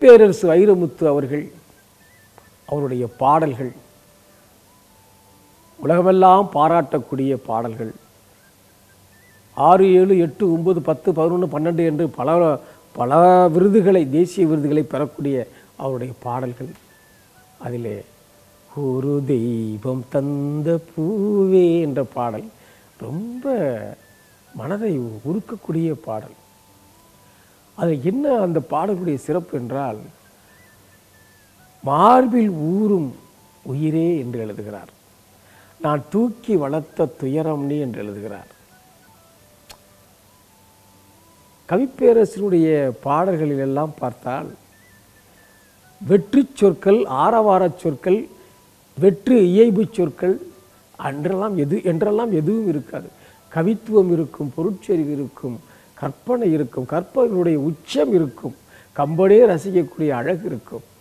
கவிப்பேரரசு வைரமுத்து அவர்கள் அவருடைய பாடல்கள் உலகமெல்லாம் பாராட்டக்கூடிய பாடல்கள் ஆறு ஏழு எட்டு ஒன்பது பத்து பதினொன்று பன்னெண்டு என்று பல பல விருதுகளை தேசிய விருதுகளை பெறக்கூடிய அவருடைய பாடல்கள் அதிலே ஒரு தெய்வம் தந்த பூவே என்ற பாடல் ரொம்ப மனதை உருக்கக்கூடிய பாடல் அது என்ன அந்த பாடலுடைய சிறப்பு என்றால் மார்பில் ஊறும் உயிரே என்று எழுதுகிறார் நான் தூக்கி வளர்த்த துயரம் நீ என்று எழுதுகிறார் கவிப்பேரரசனுடைய பாடல்களில் எல்லாம் பார்த்தால் வெற்றி சொற்கள் ஆரவாரச் சொற்கள் வெற்று இயைபு சொற்கள் அன்றெல்லாம் எது என்றெல்லாம் எதுவும் இருக்காது கவித்துவம் இருக்கும் பொருட்செறிவு இருக்கும் கற்பனை இருக்கும் கற்பனைகளுடைய உச்சம் இருக்கும் கம்பனே ரசிக்கக்கூடிய அழகு இருக்கும்